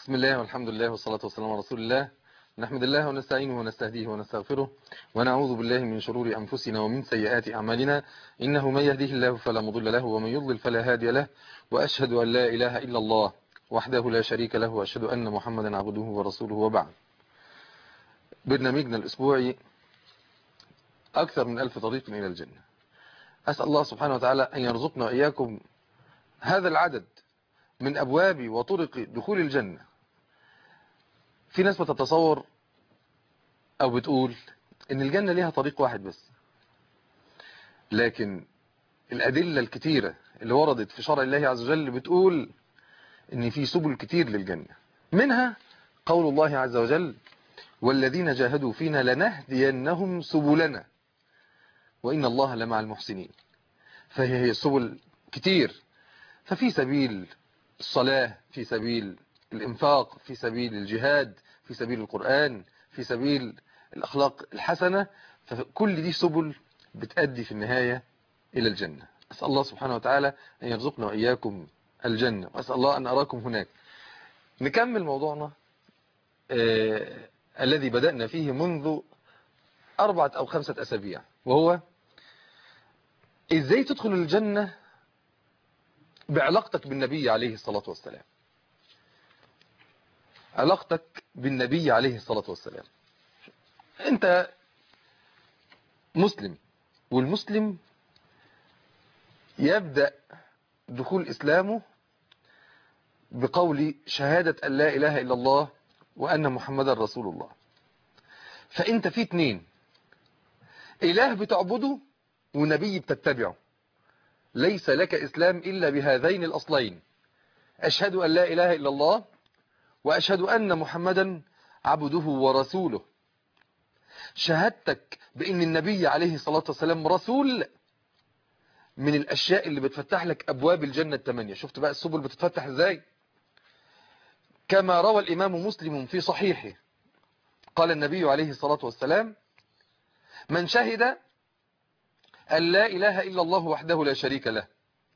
بسم الله والحمد لله والصلاة والسلام على رسول الله نحمد الله ونستعينه ونستهديه ونستغفره ونعوذ بالله من شرور أنفسنا ومن سيئات أعمالنا إنه من يهديه الله فلا مضل له ومن يضلل فلا هادي له وأشهد أن لا إله إلا الله وحده لا شريك له وأشهد أن محمدا عبده ورسوله وبعد برنامجنا الأسبوعي أكثر من ألف طريق إلى الجنة أسأل الله سبحانه وتعالى أن يرزقنا وإياكم هذا العدد من أبواب وطرق دخول الجنة في ناس بتتصور أو بتقول إن الجنة ليها طريق واحد بس لكن الأدلة الكتيرة اللي وردت في شرع الله عز وجل بتقول إن في سبل كتير للجنة منها قول الله عز وجل والذين جاهدوا فينا لنهدينهم سبلنا وإن الله لمع المحسنين فهي هي السبل كتير ففي سبيل الصلاة في سبيل الإنفاق في سبيل الجهاد في سبيل القرآن في سبيل الأخلاق الحسنة فكل دي سبل بتأدي في النهاية إلى الجنة أسأل الله سبحانه وتعالى أن يرزقنا وإياكم الجنة وأسأل الله أن أراكم هناك نكمل موضوعنا آه الذي بدأنا فيه منذ أربعة أو خمسة أسابيع وهو إزاي تدخل الجنة بعلاقتك بالنبي عليه الصلاة والسلام علاقتك بالنبي عليه الصلاة والسلام انت مسلم والمسلم يبدأ دخول إسلامه بقول شهادة أن لا إله إلا الله وأن محمد رسول الله فأنت في اتنين إله بتعبده ونبي بتتبعه ليس لك إسلام إلا بهذين الأصلين أشهد أن لا إله إلا الله وأشهد أن محمدا عبده ورسوله شهادتك بأن النبي عليه الصلاة والسلام رسول من الأشياء اللي بتفتح لك أبواب الجنة الثمانية شفت بقى السبل بتتفتح إزاي كما روى الإمام مسلم في صحيحه قال النبي عليه الصلاة والسلام من شهد أن لا إله إلا الله وحده لا شريك له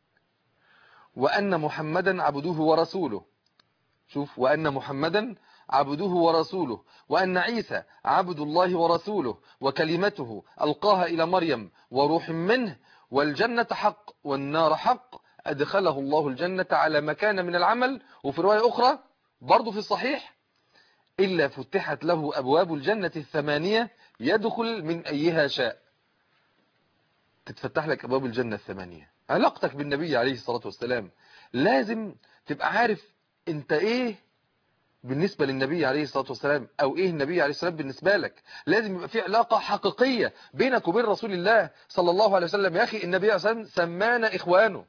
وأن محمدا عبده ورسوله شوف وأن محمدا عبده ورسوله وأن عيسى عبد الله ورسوله وكلمته ألقاها إلى مريم وروح منه والجنة حق والنار حق أدخله الله الجنة على مكان من العمل وفي رواية أخرى برضو في الصحيح إلا فتحت له أبواب الجنة الثمانية يدخل من أيها شاء تتفتح لك أبواب الجنة الثمانية علاقتك بالنبي عليه الصلاة والسلام لازم تبقى عارف انت ايه بالنسبة للنبي عليه الصلاة والسلام او ايه النبي عليه الصلاة والسلام بالنسبة لك لازم يبقى في علاقة حقيقية بينك وبين رسول الله صلى الله عليه وسلم يا اخي النبي عليه الصلاة والسلام سمانا اخوانه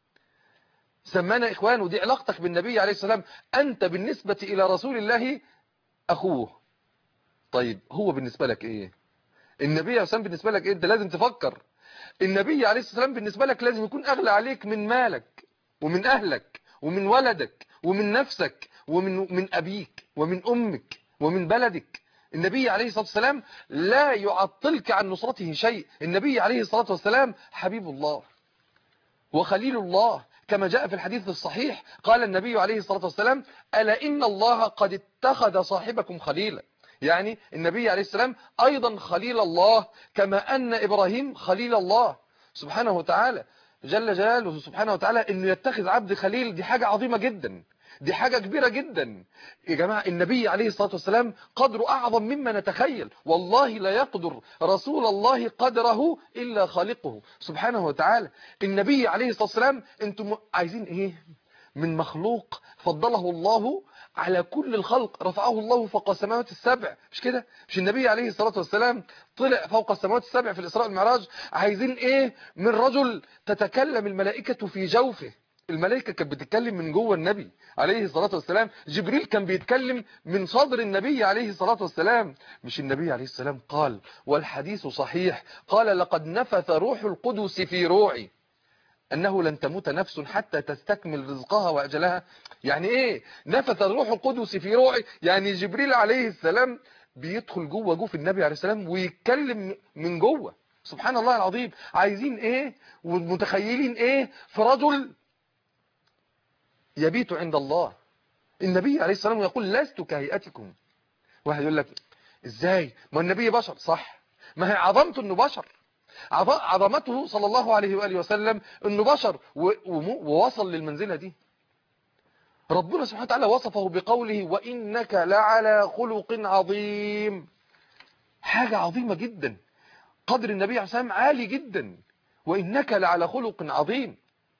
سمانا اخوانه دي علاقتك بالنبي عليه الصلاة والسلام انت بالنسبة الى رسول الله اخوه طيب هو بالنسبة لك ايه النبي عليه الصلاة والسلام بالنسبة لك ايه انت لازم تفكر النبي عليه الصلاة والسلام بالنسبة لك لازم يكون أغلى عليك من مالك ومن أهلك ومن ولدك ومن نفسك ومن من أبيك ومن أمك ومن بلدك النبي عليه الصلاة والسلام لا يعطلك عن نصرته شيء النبي عليه الصلاة والسلام حبيب الله وخليل الله كما جاء في الحديث الصحيح قال النبي عليه الصلاة والسلام ألا إن الله قد اتخذ صاحبكم خليلا يعني النبي عليه السلام أيضا خليل الله كما أن إبراهيم خليل الله سبحانه وتعالى جل جلاله سبحانه وتعالى أنه يتخذ عبد خليل دي حاجة عظيمة جدا دي حاجة كبيرة جدا يا جماعة النبي عليه الصلاة والسلام قدره أعظم مما نتخيل والله لا يقدر رسول الله قدره إلا خالقه سبحانه وتعالى النبي عليه الصلاة والسلام أنتم عايزين إيه من مخلوق فضله الله على كل الخلق رفعه الله فوق السماوات السبع مش كده مش النبي عليه الصلاة والسلام طلع فوق السماوات السبع في الإسراء والمعراج عايزين ايه من رجل تتكلم الملائكة في جوفه الملائكة كانت بتتكلم من جوه النبي عليه الصلاة والسلام جبريل كان بيتكلم من صدر النبي عليه الصلاة والسلام مش النبي عليه السلام قال والحديث صحيح قال لقد نفث روح القدس في روعي أنه لن تموت نفس حتى تستكمل رزقها وأجلها يعني إيه نفث الروح القدس في روعي يعني جبريل عليه السلام بيدخل جوه جوف النبي عليه السلام ويتكلم من جوه سبحان الله العظيم عايزين إيه ومتخيلين إيه في رجل يبيت عند الله النبي عليه الصلاة والسلام يقول لست كهيئتكم واحد يقول لك ازاي ما النبي بشر صح ما هي عظمته انه بشر عظمته صلى الله عليه وآله وسلم انه بشر ووصل للمنزلة دي ربنا سبحانه وتعالى وصفه بقوله وإنك لعلى خلق عظيم حاجة عظيمة جدا قدر النبي عليه الصلاة والسلام عالي جدا وإنك لعلى خلق عظيم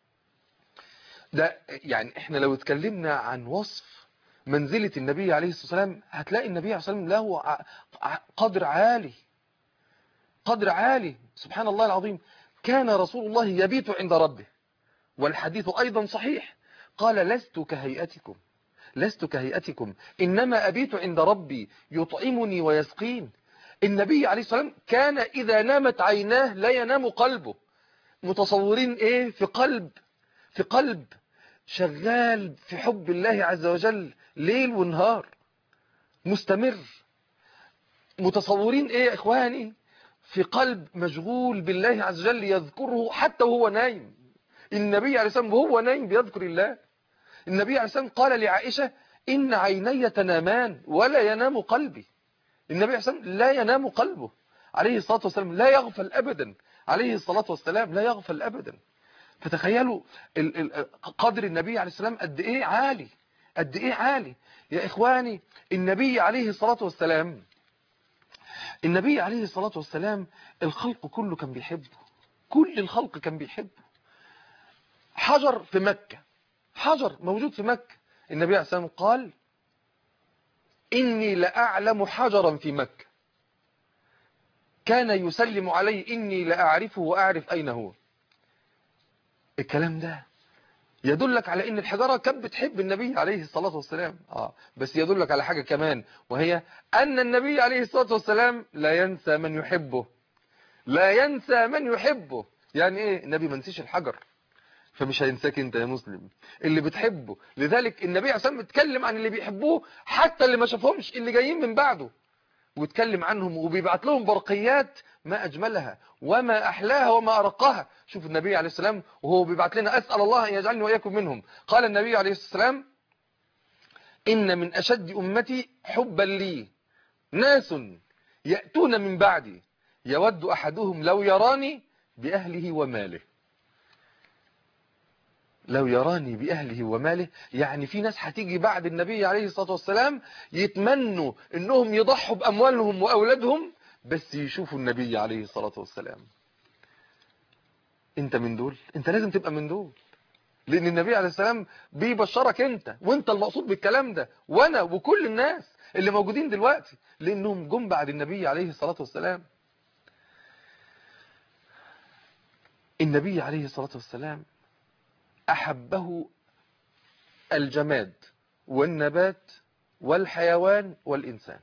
ده يعني احنا لو اتكلمنا عن وصف منزلة النبي عليه الصلاة والسلام هتلاقي النبي عليه الصلاة والسلام له قدر عالي قدر عالي سبحان الله العظيم كان رسول الله يبيت عند ربه والحديث أيضا صحيح قال لست كهيئتكم لست كهيئتكم إنما أبيت عند ربي يطعمني ويسقين النبي عليه الصلاة والسلام كان إذا نامت عيناه لا ينام قلبه متصورين إيه في قلب في قلب شغال في حب الله عز وجل ليل ونهار مستمر متصورين ايه يا اخواني في قلب مشغول بالله عز وجل يذكره حتى وهو نايم النبي عليه السلام وهو نايم بيذكر الله النبي عليه السلام قال لعائشة إن عيني تنامان ولا ينام قلبي النبي عليه السلام لا ينام قلبه عليه الصلاة والسلام لا يغفل أبدا عليه الصلاة والسلام لا يغفل أبدا فتخيلوا قدر النبي عليه السلام قد ايه عالي قد ايه عالي يا اخواني النبي عليه الصلاة والسلام النبي عليه الصلاة والسلام الخلق كله كان بيحبه كل الخلق كان بيحبه حجر في مكة حجر موجود في مكة النبي عليه السلام قال إني لأعلم حجرا في مكة كان يسلم علي إني لأعرفه وأعرف أين هو الكلام ده يدلك على ان الحجارة كانت بتحب النبي عليه الصلاة والسلام آه بس يدلك على حاجة كمان وهي ان النبي عليه الصلاة والسلام لا ينسى من يحبه لا ينسى من يحبه يعني ايه النبي ما نسيش الحجر فمش هينساك انت يا مسلم اللي بتحبه لذلك النبي عليه الصلاة والسلام اتكلم عن اللي بيحبوه حتى اللي ما شافهمش اللي جايين من بعده ويتكلم عنهم وبيبعت لهم برقيات ما أجملها وما أحلاها وما أرقاها شوف النبي عليه السلام وهو بيبعت لنا أسأل الله أن يجعلني وإياكم منهم قال النبي عليه السلام إن من أشد أمتي حبا لي ناس يأتون من بعدي يود أحدهم لو يراني بأهله وماله لو يراني بأهله وماله يعني في ناس هتيجي بعد النبي عليه الصلاة والسلام يتمنوا انهم يضحوا بأموالهم وأولادهم بس يشوفوا النبي عليه الصلاة والسلام انت من دول انت لازم تبقى من دول لان النبي عليه السلام بيبشرك انت وانت المقصود بالكلام ده وانا وكل الناس اللي موجودين دلوقتي لانهم جم بعد النبي عليه الصلاة والسلام النبي عليه الصلاة والسلام أحبه الجماد والنبات والحيوان والإنسان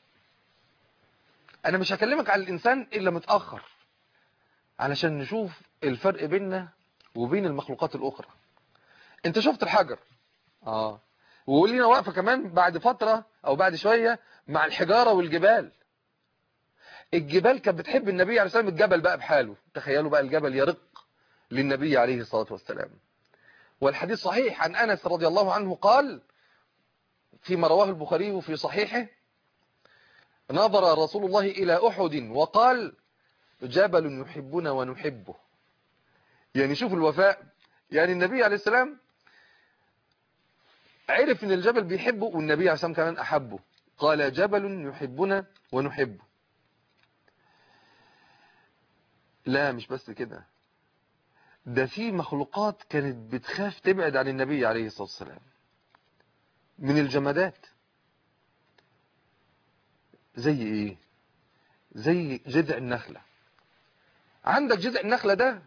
أنا مش هكلمك عن الإنسان إلا متأخر علشان نشوف الفرق بيننا وبين المخلوقات الأخرى أنت شفت الحجر آه ولينا واقفة كمان بعد فترة أو بعد شوية مع الحجارة والجبال الجبال كانت بتحب النبي عليه الصلاة والسلام الجبل بقى بحاله تخيلوا بقى الجبل يرق للنبي عليه الصلاة والسلام والحديث صحيح عن أنس رضي الله عنه قال فيما رواه البخاري في صحيحه نظر رسول الله إلى أحد وقال جبل يحبنا ونحبه يعني شوف الوفاء يعني النبي عليه السلام عرف ان الجبل بيحبه والنبي عليه السلام كمان أحبه قال جبل يحبنا ونحبه لا مش بس كده ده في مخلوقات كانت بتخاف تبعد عن النبي عليه الصلاة والسلام من الجمادات زي ايه زي جذع النخلة عندك جذع النخلة ده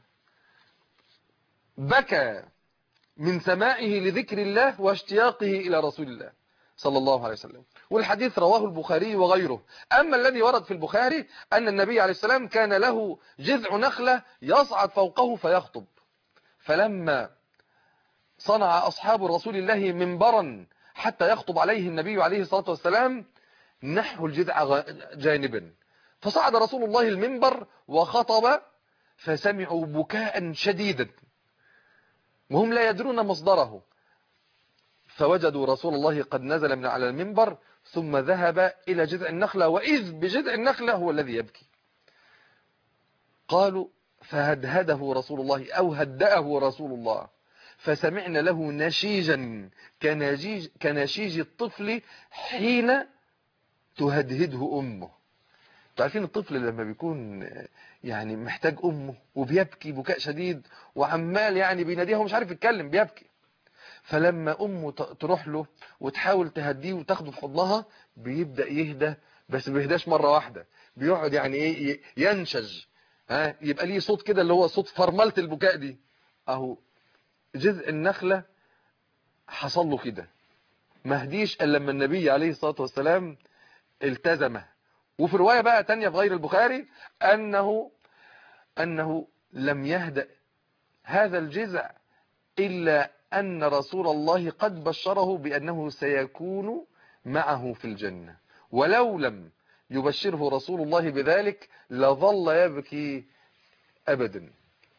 بكى من سمائه لذكر الله واشتياقه إلى رسول الله صلى الله عليه وسلم والحديث رواه البخاري وغيره أما الذي ورد في البخاري أن النبي عليه السلام كان له جذع نخلة يصعد فوقه فيخطب فلما صنع أصحاب رسول الله منبرا حتى يخطب عليه النبي عليه الصلاة والسلام نحو الجذع جانبا فصعد رسول الله المنبر وخطب فسمعوا بكاء شديدا وهم لا يدرون مصدره فوجدوا رسول الله قد نزل من على المنبر ثم ذهب إلى جذع النخلة وإذ بجذع النخلة هو الذي يبكي قالوا فهدهده رسول الله أو هدأه رسول الله فسمعنا له نشيجا كنشيج, كنشيج الطفل حين تهدهده أمه تعرفين الطفل لما بيكون يعني محتاج أمه وبيبكي بكاء شديد وعمال يعني بيناديها ومش عارف يتكلم بيبكي فلما أمه تروح له وتحاول تهديه وتاخده في حضنها بيبدأ يهدى بس ما بيهداش مرة واحدة بيقعد يعني ايه ينشج ها يبقى ليه صوت كده اللي هو صوت فرملة البكاء دي اهو جزء النخلة حصل له كده ما هديش الا لما النبي عليه الصلاة والسلام التزمه وفي رواية بقى تانية في غير البخاري أنه أنه لم يهدأ هذا الجزع إلا أن رسول الله قد بشره بأنه سيكون معه في الجنة ولو لم يبشره رسول الله بذلك لظل يبكي أبدا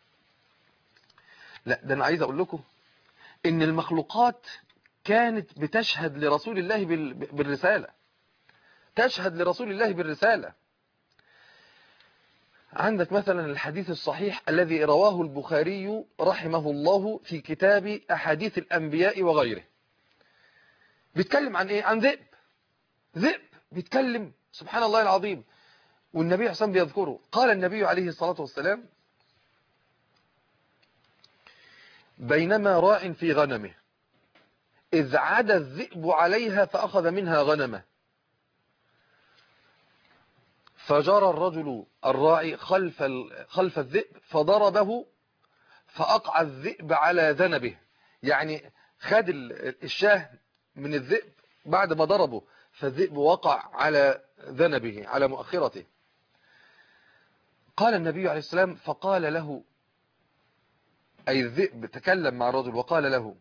لا ده أنا عايز أقول لكم إن المخلوقات كانت بتشهد لرسول الله بالرسالة تشهد لرسول الله بالرسالة عندك مثلا الحديث الصحيح الذي رواه البخاري رحمه الله في كتاب أحاديث الأنبياء وغيره بيتكلم عن إيه؟ عن ذئب ذئب بيتكلم سبحان الله العظيم والنبي حسن بيذكره قال النبي عليه الصلاة والسلام بينما راع في غنمه إذ عدا الذئب عليها فأخذ منها غنمه فجرى الرجل الراعي خلف خلف الذئب فضربه فأقع الذئب على ذنبه يعني خد الشاه من الذئب بعد ما ضربه فالذئب وقع على ذنبه على مؤخرته قال النبي عليه السلام فقال له أي الذئب تكلم مع الرجل وقال له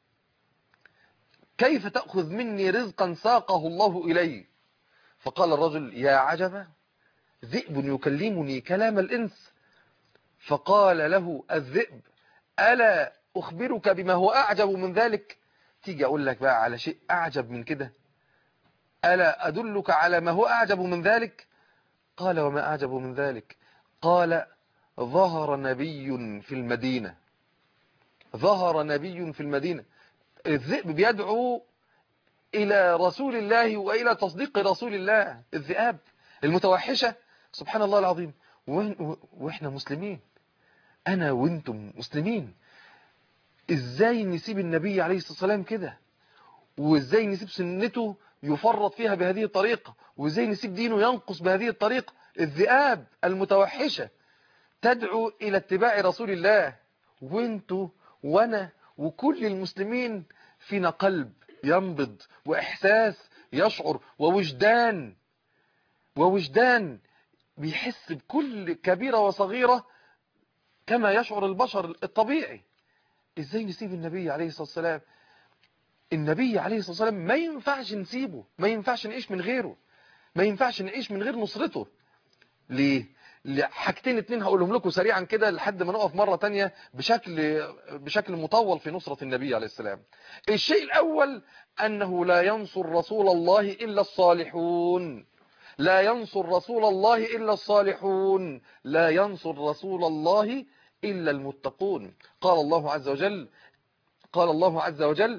كيف تأخذ مني رزقا ساقه الله إلي فقال الرجل يا عجبا ذئب يكلمني كلام الإنس فقال له الذئب ألا أخبرك بما هو أعجب من ذلك تيجي أقول لك بقى على شيء أعجب من كده ألا أدلك على ما هو أعجب من ذلك قال وما أعجب من ذلك قال ظهر نبي في المدينة ظهر نبي في المدينة الذئب بيدعو إلى رسول الله وإلى تصديق رسول الله الذئاب المتوحشة سبحان الله العظيم وإحنا مسلمين أنا وإنتم مسلمين إزاي نسيب النبي عليه الصلاة والسلام كده وإزاي نسيب سنته يفرط فيها بهذه الطريقة وإزاي نسيب دينه ينقص بهذه الطريقة الذئاب المتوحشة تدعو إلى اتباع رسول الله وانتوا وانا وكل المسلمين فينا قلب ينبض وإحساس يشعر ووجدان ووجدان بيحس بكل كبيرة وصغيرة كما يشعر البشر الطبيعي ازاي نسيب النبي عليه الصلاة والسلام النبي عليه الصلاة والسلام ما ينفعش نسيبه ما ينفعش نعيش من غيره ما ينفعش نعيش من غير نصرته ليه حاجتين اتنين هقولهم لكم سريعا كده لحد ما نقف مرة تانية بشكل بشكل مطول في نصرة النبي عليه السلام الشيء الأول أنه لا ينصر رسول الله إلا الصالحون لا ينصر رسول الله إلا الصالحون لا ينصر رسول الله إلا المتقون قال الله عز وجل قال الله عز وجل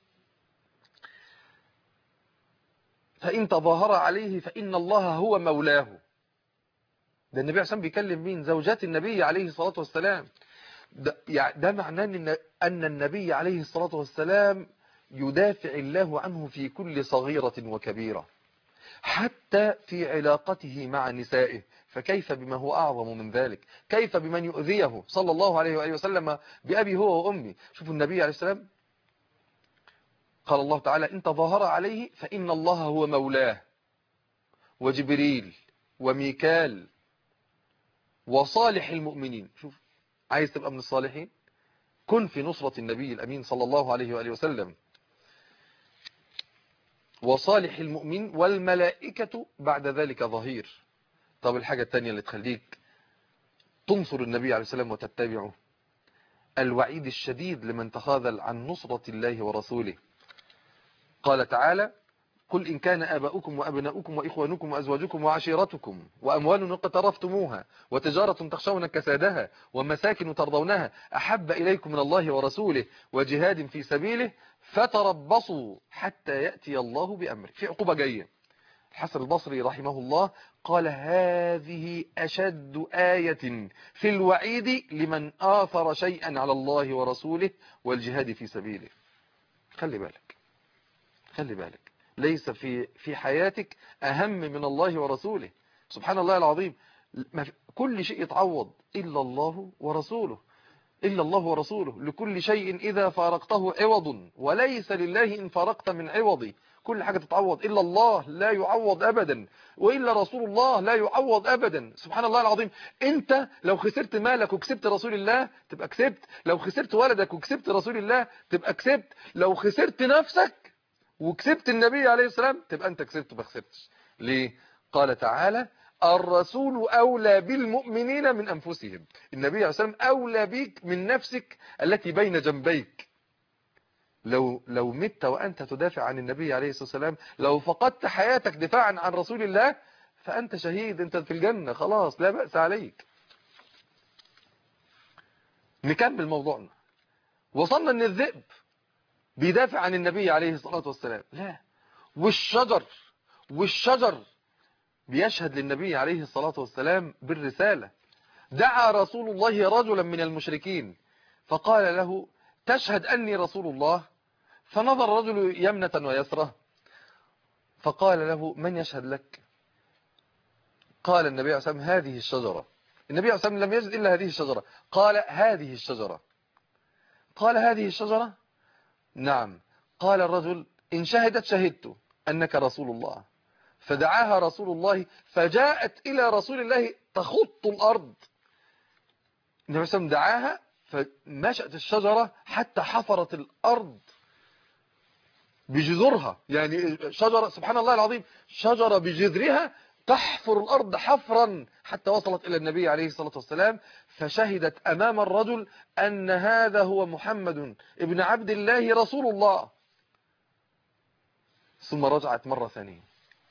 فإن تظاهر عليه فإن الله هو مولاه ده النبي عشان بيكلم مين زوجات النبي عليه الصلاة والسلام ده, يعني ده معناه أن, أن النبي عليه الصلاة والسلام يدافع الله عنه في كل صغيرة وكبيرة حتى في علاقته مع نسائه فكيف بما هو أعظم من ذلك كيف بمن يؤذيه صلى الله عليه وآله وسلم بأبي هو وأمي شوفوا النبي عليه السلام قال الله تعالى إن تظاهر عليه فإن الله هو مولاه وجبريل وميكال وصالح المؤمنين شوف عايز تبقى من الصالحين كن في نصرة النبي الأمين صلى الله عليه وآله وسلم وصالح المؤمن والملائكة بعد ذلك ظهير طب الحاجة الثانية اللي تخليك تنصر النبي عليه السلام وتتبعه الوعيد الشديد لمن تخاذل عن نصرة الله ورسوله قال تعالى قل إن كان آباؤكم وأبناؤكم وإخوانكم وأزواجكم وعشيرتكم وأموال اقترفتموها وتجارة تخشون كسادها ومساكن ترضونها أحب إليكم من الله ورسوله وجهاد في سبيله فتربصوا حتى يأتي الله بأمره في عقوبة جاية الحسن البصري رحمه الله قال هذه أشد آية في الوعيد لمن آثر شيئا على الله ورسوله والجهاد في سبيله خلي بالك خلي بالك ليس في في حياتك أهم من الله ورسوله سبحان الله العظيم كل شيء يتعوض إلا الله ورسوله إلا الله ورسوله لكل شيء إذا فارقته عوض وليس لله إن فارقت من عوضي كل حاجة تتعوض إلا الله لا يعوض أبدا وإلا رسول الله لا يعوض أبدا سبحان الله العظيم أنت لو خسرت مالك وكسبت رسول الله تبقى كسبت لو خسرت ولدك وكسبت رسول الله تبقى كسبت لو خسرت نفسك وكسبت النبي عليه السلام تبقى أنت كسبت ما خسرتش ليه قال تعالى الرسول أولى بالمؤمنين من أنفسهم النبي عليه السلام أولى بك من نفسك التي بين جنبيك لو لو مت وأنت تدافع عن النبي عليه الصلاة والسلام لو فقدت حياتك دفاعا عن رسول الله فأنت شهيد أنت في الجنة خلاص لا بأس عليك نكمل موضوعنا وصلنا أن الذئب بيدافع عن النبي عليه الصلاة والسلام لا والشجر والشجر بيشهد للنبي عليه الصلاة والسلام بالرسالة دعا رسول الله رجلا من المشركين فقال له تشهد أني رسول الله فنظر الرجل يمنة ويسرة فقال له من يشهد لك قال النبي عليه الصلاة والسلام هذه الشجرة النبي عليه الصلاة والسلام لم يجد إلا هذه الشجرة قال هذه الشجرة قال هذه الشجرة نعم قال الرجل إن شهدت شهدت أنك رسول الله فدعاها رسول الله فجاءت إلى رسول الله تخط الأرض النبي عليه الصلاة والسلام دعاها فنشأت الشجرة حتى حفرت الأرض بجذورها يعني شجرة سبحان الله العظيم شجرة بجذرها تحفر الأرض حفرا حتى وصلت إلى النبي عليه الصلاة والسلام فشهدت أمام الرجل أن هذا هو محمد ابن عبد الله رسول الله ثم رجعت مرة ثانية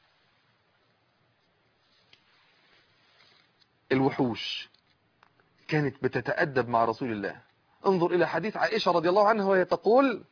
الوحوش كانت بتتأدب مع رسول الله انظر إلى حديث عائشة رضي الله عنها وهي تقول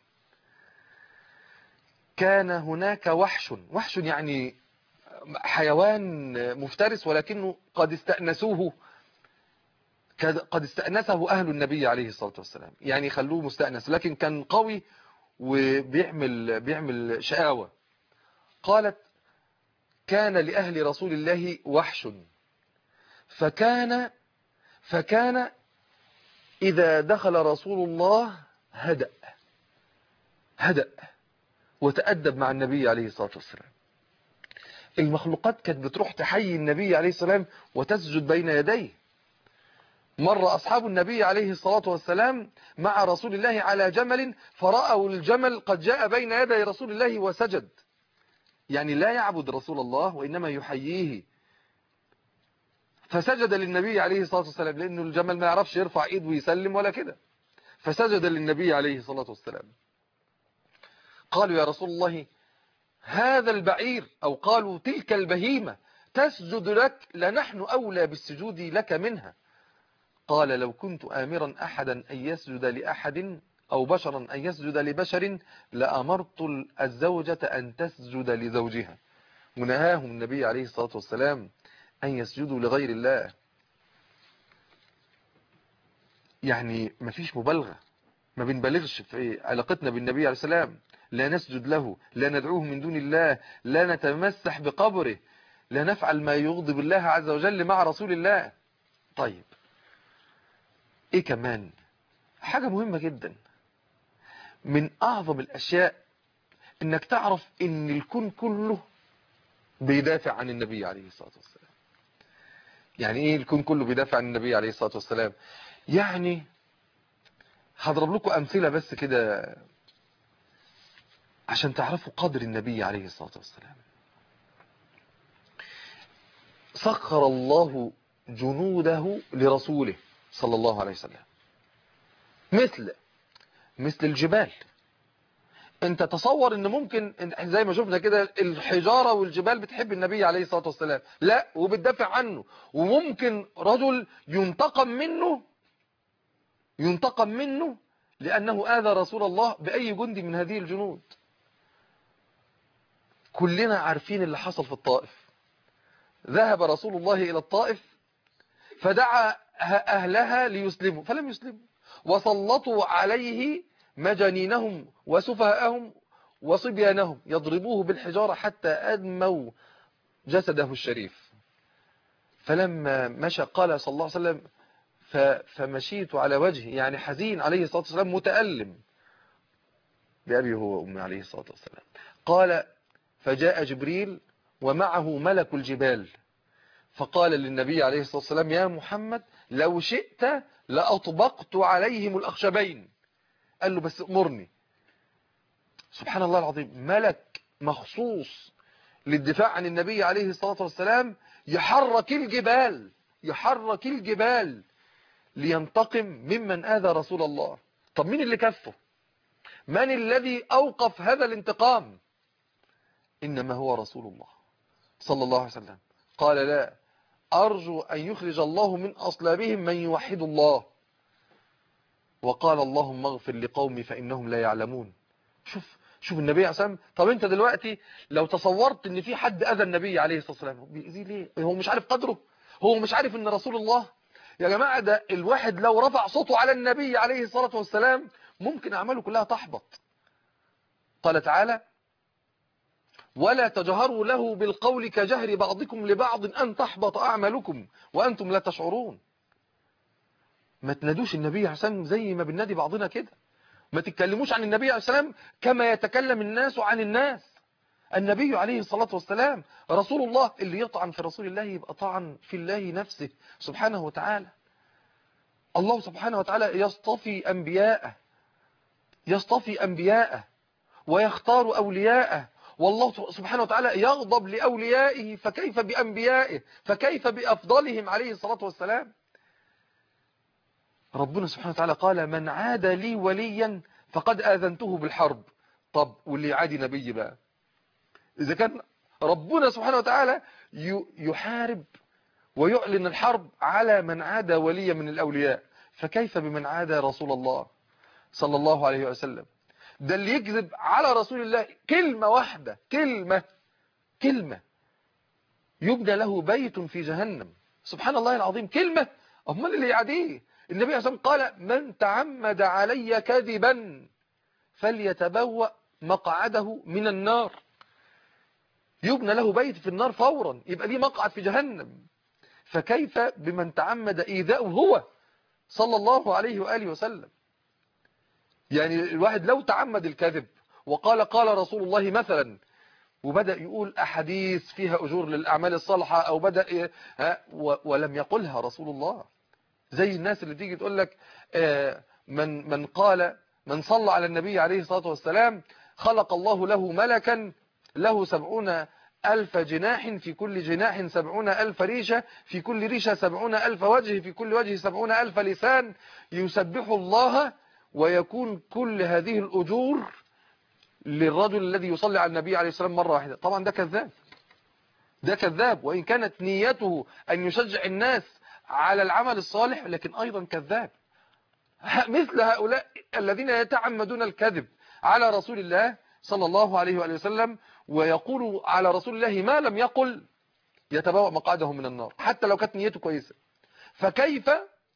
كان هناك وحش وحش يعني حيوان مفترس ولكنه قد استأنسوه قد استأنسه أهل النبي عليه الصلاة والسلام يعني خلوه مستأنس لكن كان قوي وبيعمل بيعمل شقاوة قالت كان لأهل رسول الله وحش فكان فكان إذا دخل رسول الله هدأ هدأ وتأدب مع النبي عليه الصلاة والسلام المخلوقات كانت بتروح تحيي النبي عليه السلام وتسجد بين يديه مر أصحاب النبي عليه الصلاة والسلام مع رسول الله على جمل فرأوا الجمل قد جاء بين يدي رسول الله وسجد يعني لا يعبد رسول الله وإنما يحييه فسجد للنبي عليه الصلاة والسلام لأنه الجمل ما يعرفش يرفع إيد ويسلم ولا كده فسجد للنبي عليه الصلاة والسلام قالوا يا رسول الله هذا البعير أو قالوا تلك البهيمة تسجد لك لنحن أولى بالسجود لك منها قال لو كنت آمرا أحدا أن يسجد لأحد أو بشرا أن يسجد لبشر لأمرت الزوجة أن تسجد لزوجها ونهاهم النبي عليه الصلاة والسلام أن يسجدوا لغير الله يعني ما فيش مبالغة ما بنبالغش في علاقتنا بالنبي عليه السلام لا نسجد له لا ندعوه من دون الله لا نتمسح بقبره لا نفعل ما يغضب الله عز وجل مع رسول الله طيب ايه كمان حاجة مهمة جدا من اعظم الاشياء انك تعرف ان الكون كله بيدافع عن النبي عليه الصلاة والسلام يعني ايه الكون كله بيدافع عن النبي عليه الصلاة والسلام يعني هضرب لكم امثلة بس كده عشان تعرفوا قدر النبي عليه الصلاة والسلام سخر الله جنوده لرسوله صلى الله عليه وسلم مثل مثل الجبال انت تصور ان ممكن إن- زي ما شفنا كده الحجارة والجبال بتحب النبي عليه الصلاة والسلام لا وبتدافع عنه وممكن رجل ينتقم منه ينتقم منه لأنه آذى رسول الله بأي جندي من هذه الجنود كلنا عارفين اللي حصل في الطائف ذهب رسول الله إلى الطائف فدعا أهلها ليسلموا فلم يسلموا وسلطوا عليه مجانينهم وسفهاءهم وصبيانهم يضربوه بالحجارة حتى أدموا جسده الشريف فلما مشى قال صلى الله عليه وسلم ف- فمشيت على وجهي يعني حزين عليه الصلاة والسلام متألم بأبي هو وأمي عليه الصلاة والسلام قال فجاء جبريل ومعه ملك الجبال فقال للنبي عليه الصلاة والسلام يا محمد لو شئت لأطبقت عليهم الأخشبين قال له بس امرني سبحان الله العظيم ملك مخصوص للدفاع عن النبي عليه الصلاة والسلام يحرك الجبال يحرك الجبال لينتقم ممن آذى رسول الله طب مين اللي كفه من الذي أوقف هذا الانتقام إنما هو رسول الله صلى الله عليه وسلم قال لا أرجو أن يخرج الله من أصلابهم من يوحد الله وقال اللهم اغفر لقومي فإنهم لا يعلمون شوف شوف النبي عليه الصلاة والسلام طب انت دلوقتي لو تصورت ان في حد اذى النبي عليه الصلاة والسلام بيأذيه ليه هو مش عارف قدره هو مش عارف ان رسول الله يا جماعة ده الواحد لو رفع صوته على النبي عليه الصلاة والسلام ممكن اعماله كلها تحبط قال تعالى ولا تجهروا له بالقول كجهر بعضكم لبعض أن تحبط أعمالكم وأنتم لا تشعرون ما تنادوش النبي عليه الصلاة والسلام زي ما بننادي بعضنا كده ما تتكلموش عن النبي عليه الصلاة والسلام كما يتكلم الناس عن الناس النبي عليه الصلاة والسلام رسول الله اللي يطعن في رسول الله يبقى طعن في الله نفسه سبحانه وتعالى الله سبحانه وتعالى يصطفي أنبياءه يصطفي أنبياءه ويختار أولياءه والله سبحانه وتعالى يغضب لأوليائه فكيف بأنبيائه فكيف بأفضلهم عليه الصلاة والسلام ربنا سبحانه وتعالى قال من عاد لي وليا فقد آذنته بالحرب طب واللي يعادي نبي بقى إذا كان ربنا سبحانه وتعالى يحارب ويعلن الحرب على من عاد وليا من الأولياء فكيف بمن عاد رسول الله صلى الله عليه وسلم ده اللي يكذب على رسول الله كلمة واحدة كلمة كلمة يبنى له بيت في جهنم سبحان الله العظيم كلمة أمال اللي يعديه النبي عليه الصلاة والسلام قال من تعمد علي كذبا فليتبوأ مقعده من النار يبنى له بيت في النار فورا يبقى ليه مقعد في جهنم فكيف بمن تعمد إيذاؤه هو صلى الله عليه وآله وسلم يعني الواحد لو تعمد الكذب وقال قال رسول الله مثلا وبدأ يقول أحاديث فيها أجور للأعمال الصالحة أو بدأ ولم يقلها رسول الله زي الناس اللي تيجي تقول لك من من قال من صلى على النبي عليه الصلاة والسلام خلق الله له ملكا له سبعون ألف جناح في كل جناح سبعون ألف ريشة في كل ريشة سبعون ألف وجه في كل وجه سبعون ألف لسان يسبح الله ويكون كل هذه الأجور للرجل الذي يصلي على النبي عليه السلام مرة واحدة طبعا ده كذاب ده كذاب وإن كانت نيته أن يشجع الناس على العمل الصالح لكن أيضا كذاب مثل هؤلاء الذين يتعمدون الكذب على رسول الله صلى الله عليه وآله وسلم ويقول على رسول الله ما لم يقل يتبوأ مقعده من النار حتى لو كانت نيته كويسة فكيف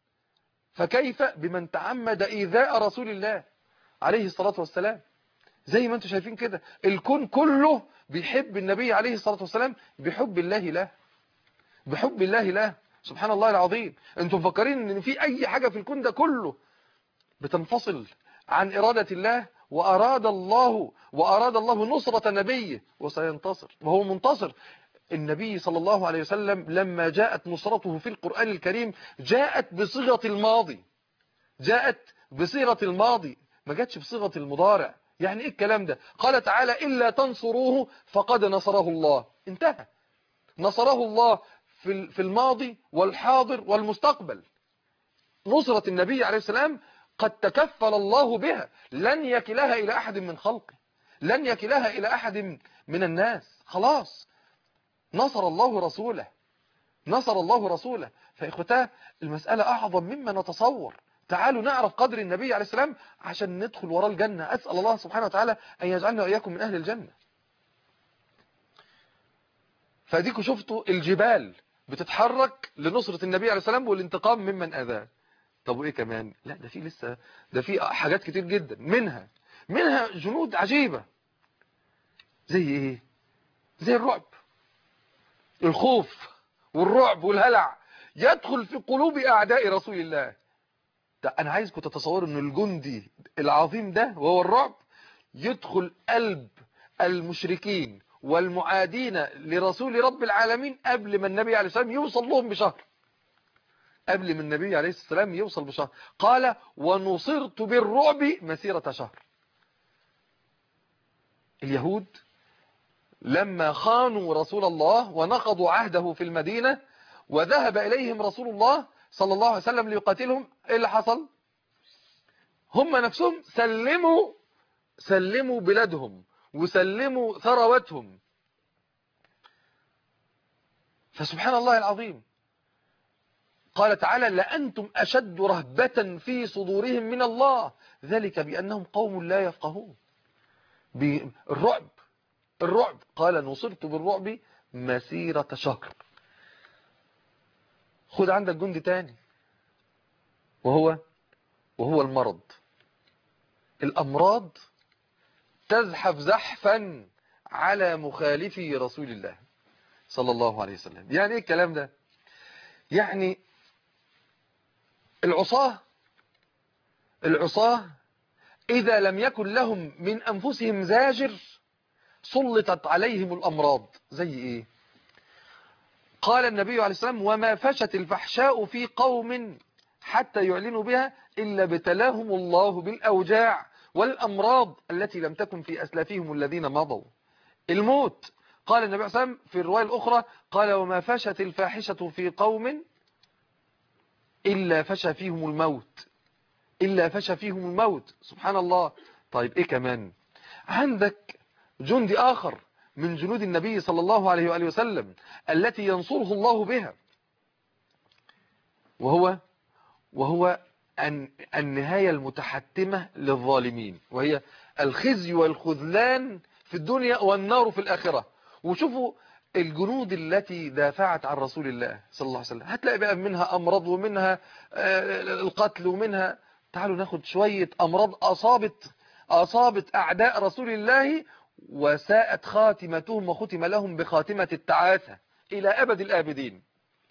فكيف بمن تعمد إيذاء رسول الله عليه الصلاة والسلام زي ما انتم شايفين كده الكون كله بيحب النبي عليه الصلاة والسلام بحب الله له بحب الله له سبحان الله العظيم انتم مفكرين ان في اي حاجة في الكون ده كله بتنفصل عن إرادة الله وأراد الله وأراد الله نصرة نبيه وسينتصر وهو منتصر النبي صلى الله عليه وسلم لما جاءت نصرته في القرآن الكريم جاءت بصيغة الماضي جاءت بصيغة الماضي ما جاتش بصيغة المضارع يعني ايه الكلام ده قال تعالى إلا تنصروه فقد نصره الله انتهى نصره الله في الماضي والحاضر والمستقبل نصرة النبي عليه السلام قد تكفل الله بها لن يكلها إلى أحد من خلقه لن يكلها إلى أحد من الناس خلاص نصر الله رسوله نصر الله رسوله فإخوتاه المسألة أعظم مما نتصور تعالوا نعرف قدر النبي عليه السلام عشان ندخل وراء الجنة أسأل الله سبحانه وتعالى أن يجعلنا وإياكم من أهل الجنة فديكوا شفتوا الجبال بتتحرك لنصرة النبي عليه السلام والانتقام ممن أذاه طب وإيه كمان لا ده في لسه ده في حاجات كتير جدا منها منها جنود عجيبة زي إيه زي الرعب الخوف والرعب والهلع يدخل في قلوب أعداء رسول الله ده أنا عايزكم تتصوروا أن الجندي العظيم ده وهو الرعب يدخل قلب المشركين والمعادين لرسول رب العالمين قبل ما النبي عليه السلام يوصل لهم بشهر قبل ما النبي عليه السلام يوصل بشهر قال ونصرت بالرعب مسيرة شهر اليهود لما خانوا رسول الله ونقضوا عهده في المدينة وذهب إليهم رسول الله صلى الله عليه وسلم ليقاتلهم ايه اللي حصل هم نفسهم سلموا سلموا بلادهم وسلموا ثروتهم فسبحان الله العظيم قال تعالى لأنتم أشد رهبة في صدورهم من الله ذلك بأنهم قوم لا يفقهون بالرعب الرعب قال نصرت بالرعب مسيرة شهر خد عندك جندي تاني وهو وهو المرض الأمراض تزحف زحفا على مخالفي رسول الله صلى الله عليه وسلم يعني ايه الكلام ده يعني العصاة العصاة إذا لم يكن لهم من أنفسهم زاجر سلطت عليهم الأمراض زي إيه قال النبي عليه السلام وما فشت الفحشاء في قوم حتى يعلنوا بها إلا ابتلاهم الله بالأوجاع والأمراض التي لم تكن في أسلافهم الذين مضوا الموت قال النبي عليه السلام في الرواية الأخرى قال وما فشت الفاحشة في قوم إلا فشى فيهم الموت إلا فشى فيهم الموت سبحان الله طيب إيه كمان عندك جندي آخر من جنود النبي صلى الله عليه وآله وسلم التي ينصره الله بها وهو وهو النهاية المتحتمة للظالمين وهي الخزي والخذلان في الدنيا والنار في الآخرة وشوفوا الجنود التي دافعت عن رسول الله صلى الله عليه وسلم هتلاقي بقى منها أمراض ومنها القتل ومنها تعالوا ناخد شوية أمراض أصابت أصابت أعداء رسول الله وساءت خاتمتهم وختم لهم بخاتمة التعاثة إلى أبد الآبدين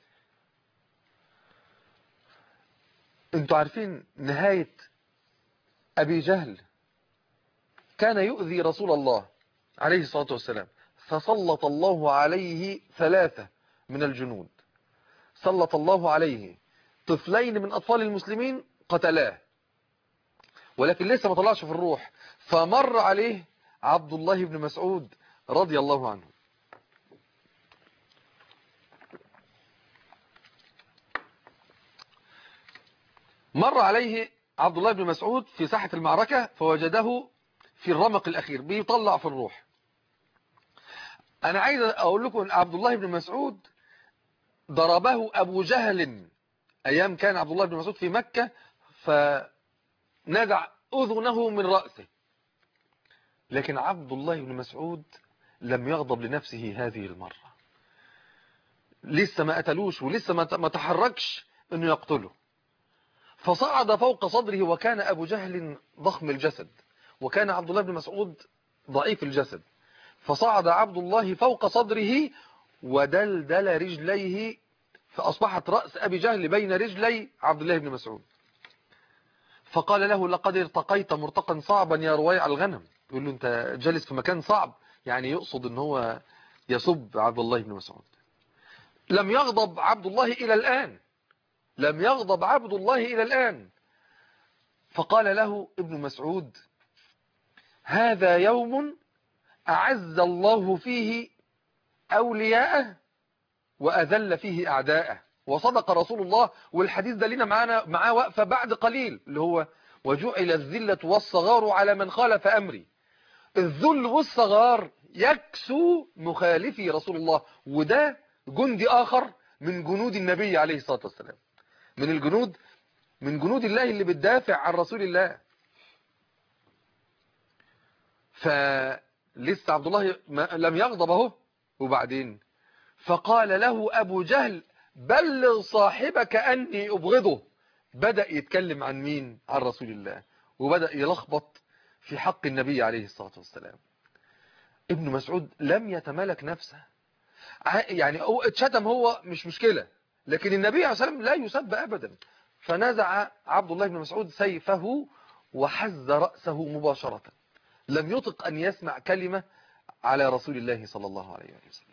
انتوا عارفين نهاية أبي جهل كان يؤذي رسول الله عليه الصلاة والسلام فسلط الله عليه ثلاثة من الجنود سلط الله عليه طفلين من أطفال المسلمين قتلاه ولكن لسه ما طلعش في الروح فمر عليه عبد الله بن مسعود رضي الله عنه مر عليه عبد الله بن مسعود في ساحة المعركة فوجده في الرمق الأخير بيطلع في الروح أنا عايز أقول لكم أن عبد الله بن مسعود ضربه أبو جهل أيام كان عبد الله بن مسعود في مكة فنزع أذنه من رأسه لكن عبد الله بن مسعود لم يغضب لنفسه هذه المرة لسه ما قتلوش ولسه ما تحركش أنه يقتله فصعد فوق صدره وكان أبو جهل ضخم الجسد وكان عبد الله بن مسعود ضعيف الجسد فصعد عبد الله فوق صدره ودلدل رجليه فأصبحت رأس أبي جهل بين رجلي عبد الله بن مسعود فقال له لقد ارتقيت مرتقا صعبا يا رويع الغنم يقول له انت جالس في مكان صعب يعني يقصد ان هو يسب عبد الله بن مسعود لم يغضب عبد الله إلى الآن لم يغضب عبد الله إلى الآن فقال له ابن مسعود هذا يوم أعز الله فيه أولياءه وأذل فيه أعداءه وصدق رسول الله والحديث ده لنا معانا معاه وقفة بعد قليل اللي هو وجعل الذلة والصغار على من خالف أمري الذل والصغار يكسو مخالفي رسول الله وده جندي آخر من جنود النبي عليه الصلاة والسلام من الجنود من جنود الله اللي بتدافع عن رسول الله فلسه عبد الله لم يغضب اهو وبعدين فقال له أبو جهل بلغ صاحبك أني أبغضه بدأ يتكلم عن مين عن رسول الله وبدأ يلخبط في حق النبي عليه الصلاة والسلام ابن مسعود لم يتملك نفسه يعني هو اتشتم هو مش مشكلة لكن النبي عليه الصلاة والسلام لا يسب أبدا فنزع عبد الله بن مسعود سيفه وحز رأسه مباشرة لم يطق أن يسمع كلمة على رسول الله صلى الله عليه وسلم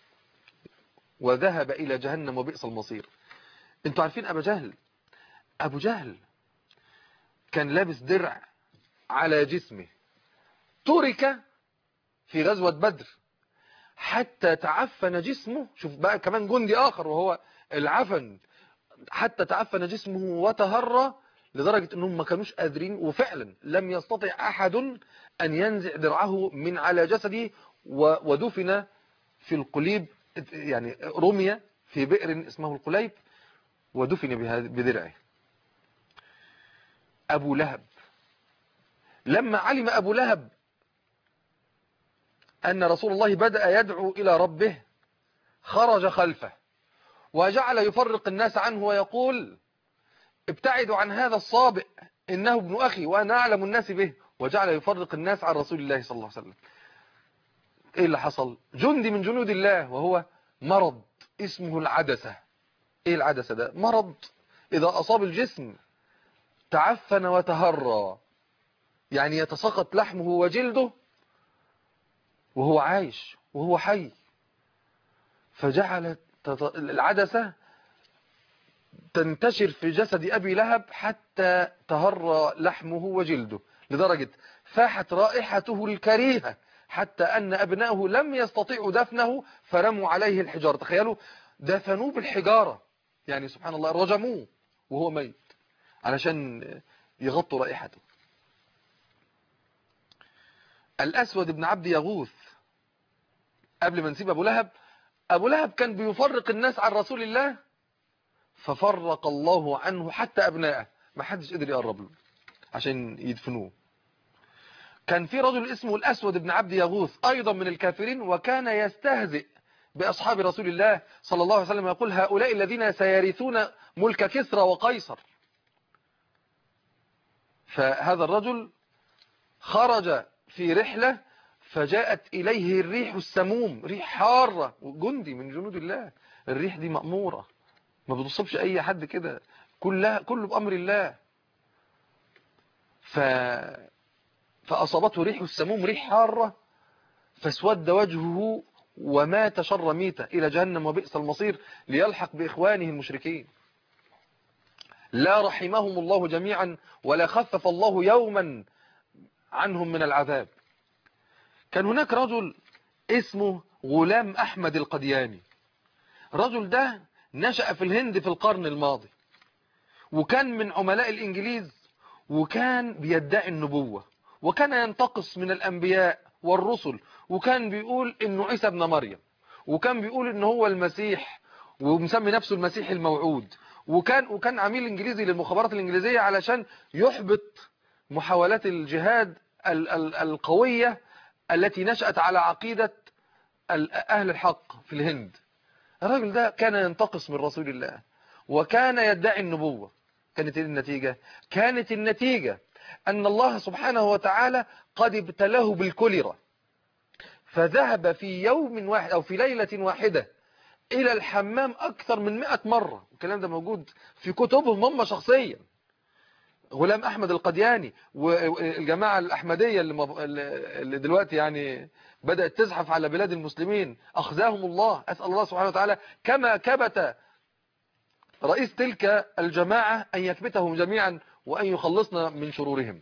وذهب إلى جهنم وبئس المصير انتوا عارفين أبو جهل أبو جهل كان لابس درع على جسمه ترك في غزوة بدر حتى تعفن جسمه شوف بقى كمان جندي آخر وهو العفن حتى تعفن جسمه وتهرى لدرجة أنهم ما كانوش قادرين وفعلا لم يستطع أحد أن ينزع درعه من على جسده ودفن في القليب يعني رمي في بئر اسمه القليب ودفن بدرعه أبو لهب لما علم أبو لهب أن رسول الله بدأ يدعو إلى ربه خرج خلفه وجعل يفرق الناس عنه ويقول ابتعدوا عن هذا الصابئ إنه ابن أخي وأنا أعلم الناس به وجعل يفرق الناس عن رسول الله صلى الله عليه وسلم إيه اللي حصل جندي من جنود الله وهو مرض اسمه العدسة إيه العدسة ده مرض إذا أصاب الجسم تعفن وتهرى يعني يتساقط لحمه وجلده وهو عايش وهو حي فجعلت العدسة تنتشر في جسد أبي لهب حتى تهرى لحمه وجلده لدرجة فاحت رائحته الكريهة حتى أن أبنائه لم يستطيعوا دفنه فرموا عليه الحجارة تخيلوا دفنوه بالحجارة يعني سبحان الله رجموه وهو ميت علشان يغطوا رائحته الأسود بن عبد يغوث قبل ما نسيب أبو لهب أبو لهب كان بيفرق الناس عن رسول الله ففرق الله عنه حتى أبنائه ما حدش قدر يقرب له عشان يدفنوه كان في رجل اسمه الأسود بن عبد يغوث أيضا من الكافرين وكان يستهزئ بأصحاب رسول الله صلى الله عليه وسلم يقول هؤلاء الذين سيرثون ملك كسرى وقيصر فهذا الرجل خرج في رحلة فجاءت إليه الريح السموم ريح حارة جندي من جنود الله الريح دي مأمورة ما بتصبش أي حد كده كلها كله بأمر الله ف... فأصابته ريح السموم ريح حارة فاسود وجهه ومات شر ميتة إلى جهنم وبئس المصير ليلحق بإخوانه المشركين لا رحمهم الله جميعا ولا خفف الله يوما عنهم من العذاب كان هناك رجل اسمه غلام أحمد القدياني الرجل ده نشأ في الهند في القرن الماضي وكان من عملاء الإنجليز وكان بيدعي النبوة وكان ينتقص من الأنبياء والرسل وكان بيقول إنه عيسى ابن مريم وكان بيقول إنه هو المسيح ومسمي نفسه المسيح الموعود وكان وكان عميل انجليزي للمخابرات الانجليزيه علشان يحبط محاولات الجهاد القويه التي نشأت على عقيدة أهل الحق في الهند الرجل ده كان ينتقص من رسول الله وكان يدعي النبوة كانت النتيجة كانت النتيجة أن الله سبحانه وتعالى قد ابتلاه بالكوليرا فذهب في يوم واحد أو في ليلة واحدة إلى الحمام أكثر من مئة مرة الكلام ده موجود في كتبهم هم شخصيا غلام أحمد القدياني والجماعة الأحمدية اللي دلوقتي يعني بدأت تزحف على بلاد المسلمين أخذاهم الله أسأل الله سبحانه وتعالى كما كبت رئيس تلك الجماعة أن يكبتهم جميعا وأن يخلصنا من شرورهم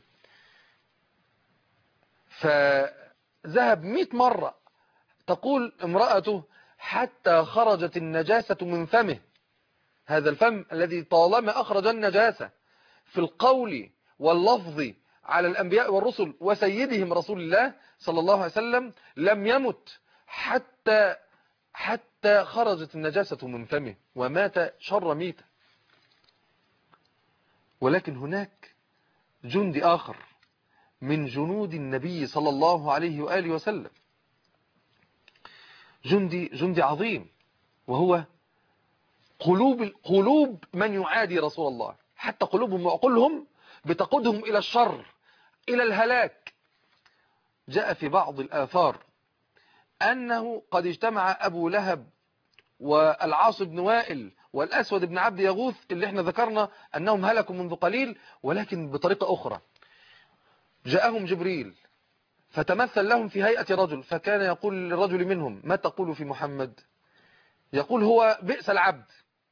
فذهب مئة مرة تقول امرأته حتى خرجت النجاسة من فمه هذا الفم الذي طالما أخرج النجاسة في القول واللفظ على الأنبياء والرسل وسيدهم رسول الله صلى الله عليه وسلم لم يمت حتى حتى خرجت النجاسة من فمه ومات شر ميتة ولكن هناك جندي آخر من جنود النبي صلى الله عليه وآله وسلم جندي جندي عظيم وهو قلوب قلوب من يعادي رسول الله حتى قلوبهم وعقولهم بتقودهم إلى الشر إلى الهلاك جاء في بعض الآثار أنه قد اجتمع أبو لهب والعاص بن وائل والأسود بن عبد يغوث اللي احنا ذكرنا أنهم هلكوا منذ قليل ولكن بطريقة أخرى جاءهم جبريل فتمثل لهم في هيئة رجل فكان يقول للرجل منهم ما تقول في محمد يقول هو بئس العبد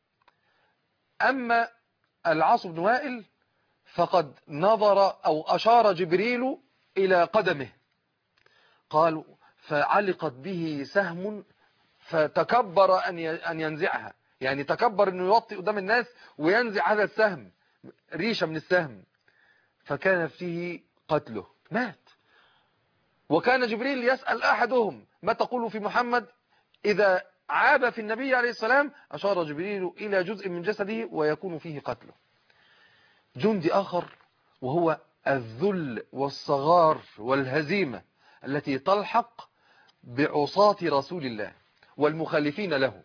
أما العاص بن وائل فقد نظر أو أشار جبريل إلى قدمه قالوا فعلقت به سهم فتكبر أن ينزعها يعني تكبر أنه يوطي قدام الناس وينزع هذا السهم ريشة من السهم فكان فيه قتله مات وكان جبريل يسأل أحدهم ما تقول في محمد إذا عاب في النبي عليه السلام أشار جبريل إلى جزء من جسده ويكون فيه قتله جندي آخر وهو الذل والصغار والهزيمة التي تلحق بعصاة رسول الله والمخالفين له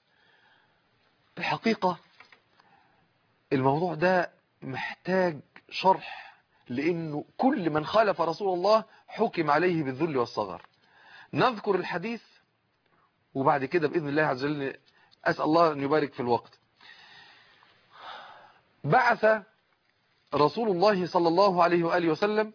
الحقيقة الموضوع ده محتاج شرح لأنه كل من خالف رسول الله حكم عليه بالذل والصغر نذكر الحديث وبعد كده بإذن الله عز وجل أسأل الله أن يبارك في الوقت بعث رسول الله صلى الله عليه وآله وسلم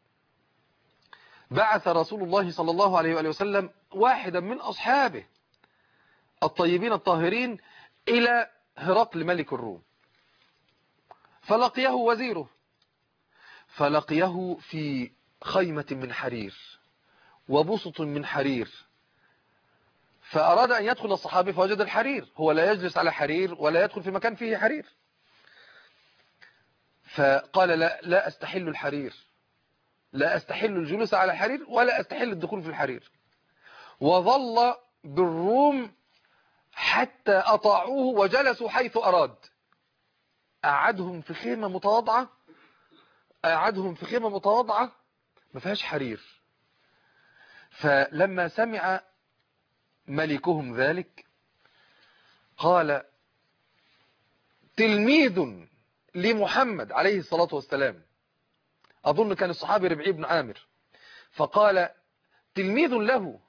بعث رسول الله صلى الله عليه وآله وسلم واحدا من أصحابه الطيبين الطاهرين إلى هرقل ملك الروم فلقيه وزيره فلقيه في خيمة من حرير وبسط من حرير فأراد أن يدخل الصحابي فوجد الحرير هو لا يجلس على حرير ولا يدخل في مكان فيه حرير فقال لا, لا أستحل الحرير لا أستحل الجلوس على الحرير ولا أستحل الدخول في الحرير وظل بالروم حتى أطاعوه وجلسوا حيث أراد أعدهم في خيمة متواضعة أعدهم في خيمة متواضعة ما فيهاش حرير فلما سمع ملكهم ذلك قال تلميذ لمحمد عليه الصلاة والسلام أظن كان الصحابي ربعي بن عامر فقال تلميذ له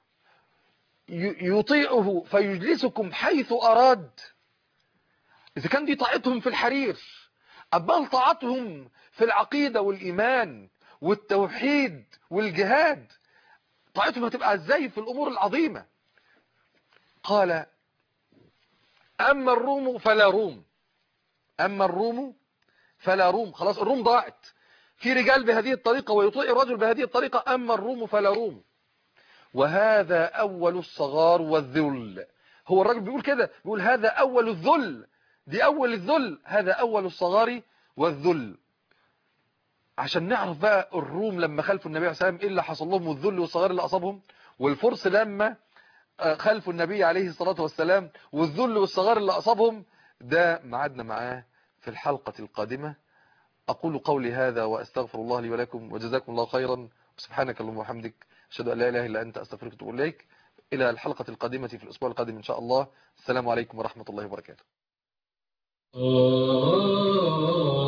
يطيعه فيجلسكم حيث أراد إذا كان دي طاعتهم في الحرير أبال طاعتهم في العقيدة والإيمان والتوحيد والجهاد طاعتهم هتبقى ازاي في الأمور العظيمة قال أما الروم فلا روم أما الروم فلا روم خلاص الروم ضاعت في رجال بهذه الطريقة ويطيع الرجل بهذه الطريقة أما الروم فلا روم وهذا أول الصغار والذل هو الرجل بيقول كده بيقول هذا أول الذل دي أول الذل هذا أول الصغار والذل عشان نعرف بقى الروم لما خلفوا النبي عليه الصلاة والسلام إيه اللي حصل لهم والذل والصغار اللي أصابهم والفرس لما خلفوا النبي عليه الصلاة والسلام والذل والصغار اللي أصابهم ده معادنا معاه في الحلقة القادمة أقول قولي هذا وأستغفر الله لي ولكم وجزاكم الله خيرا سبحانك اللهم وبحمدك أشهد أن لا إله إلا أنت أستغفرك وأتوب إليك إلى الحلقة القادمة في الأسبوع القادم إن شاء الله السلام عليكم ورحمة الله وبركاته